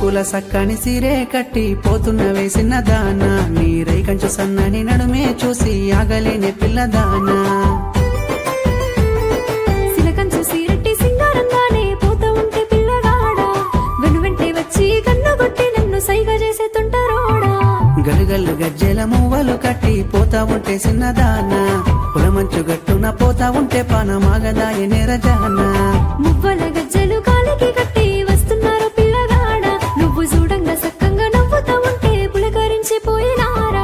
సోకుల సక్కని సిరే కట్టి పోతున్న వేసిన దాన నీరై కంచు సన్నని నడుమే చూసి ఆగలేని పిల్లదానా సిలకంచు సీరట్టి సింగారంగానే పోతా ఉంటే పిల్లగాడా వెను వెంటే వచ్చి కన్ను కొట్టి నన్ను సైగ చేసే తుంటరోడా గలుగల్లు గజ్జెల మువ్వలు కట్టి పోతా ఉంటే సిన్నదానా కులమంచు గట్టున పోతా ఉంటే పానమాగదాయ నెరజానా మువ్వల గజ్జలు కాలికి కట్టి వస్తున్నారు పిల్లగాడా నువ్వు చూడంగా సక్కంగా నవ్వుతా ఉంటే పులకరించి పోయినారా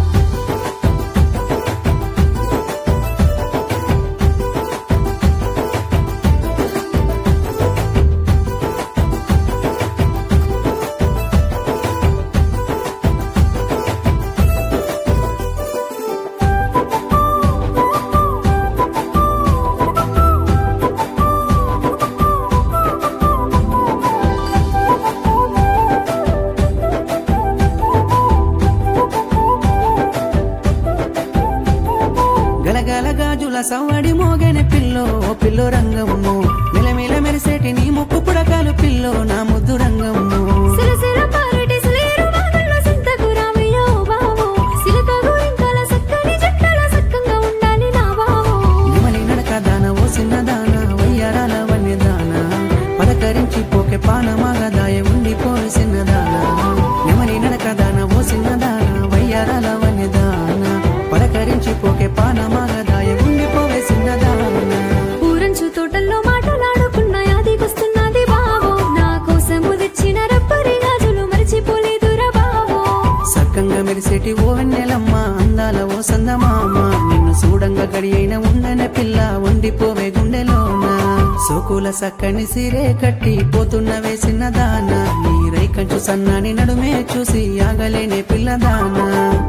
గలగల గాజుల సవ్వడి మోగని పిల్లో ఓ పిల్లో రంగమ్ము మిలమిల మెరిసేటి నీ ముక్కు పుడకాలు పిల్లో నా ముద్దు రంగమ్ము సిరసిర పారెటి సిలేరు వాగుల్లో సింతకు రామయ్యో బావో సిలక గోరింకల సక్కని జట్టల సక్కంగా ఉండాలి నా బావో నిమలి నడక దాన ఓ సిన్నదాన వయ్యారాల వన్య దాన పలకరించి పోకే పానమాగదాయ ఉండిపోయి సిన్నదాన నిమలి నడక దాన ఓ సిన్నదాన వయ్యారాల వన్య దాన పలకరించి పోకే పానమాగదాయ ఉండిపోవే సిన్నదాన ఊరంచు తోటల్లో మాటలాడుకున్న యాదికొస్తున్నది బావో నా కోసము తెచ్చిన రబ్బరి గాజులు మర్చిపోలేదురా బావో సక్కంగా మెరిసేటి ఓ వెన్నెలమ్మ అందాల ఓ సందమామ నిన్ను చూడంగా గడి అయిన ఉండనే పిల్ల వండిపోవే గుండెలోన సోకుల సక్కని సిరే కట్టి పోతున్న వేసిన దాన నీరై కంచు సన్నాని నడుమే చూసి ఆగలేనే పిల్లదానా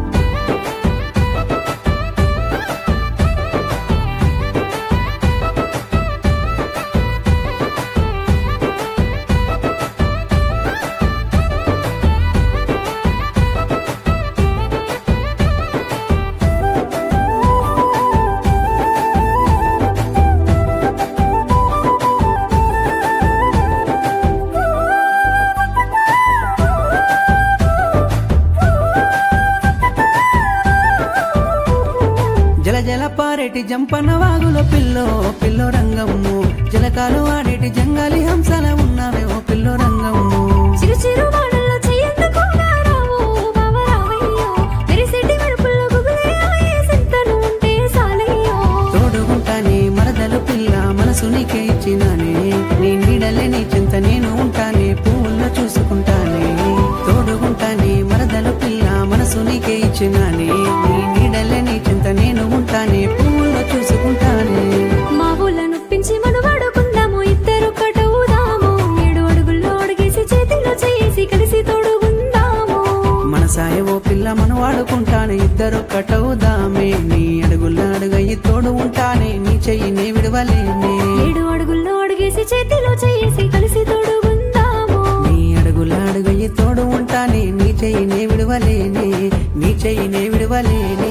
జల జల పారేటి జంపన వాగులో పిల్లో పిల్లో రంగమ్ము జలకాలు ఆడేటి జంగాలి హంసల ఉన్నావే ఓ పిల్లో రంగమ్ము చిరు చిరు వాడల్లో చెయ్యందుకు రావో బావ రావయ్యో మెరిసేటి మెరుపుల్లో గుబులయ్యో ఏ సింతలు ఉంటే సాలయ్యో తోడుగుంటానే మరదలు పిల్ల మనసు నీకే ఇచ్చినానే నీ నీడలే నీ చింత నేను ఉంటానే పువ్వుల్లో చూసుకుంటానే తోడుగుంటానే మరదలు పిల్ల మనసు నీకే ఇచ్చినానే నీ నీడలే నీ చింత నేను ఉంటానే పువ్వుల్లో చూసుకుంటానే మా ఊళ్ళ నొప్పించి మనవాడుకుందాము ఇద్దరు కటవుదాము ఏడు అడుగుల్లో అడిగేసి చేతిలో చేసి కలిసి తోడుగుందాము మన సాయ ఓ పిల్ల మనం వాడుకుంటానే ఇద్దరు కటవుదామే నీ అడుగుల అడుగయ్యి తోడు ఉంటానే నీ చెయ్యి నీ విడవలేనే ఏడు అడుగుల్లో అడిగేసి చేతిలో చేసి కలిసి తోడుగుందాము నీ అడుగుల అడుగయ్యి తోడు ఉంటానే నీ చెయ్యి నే విడవలేనే నీ చెయ్యి నే విడవలేనే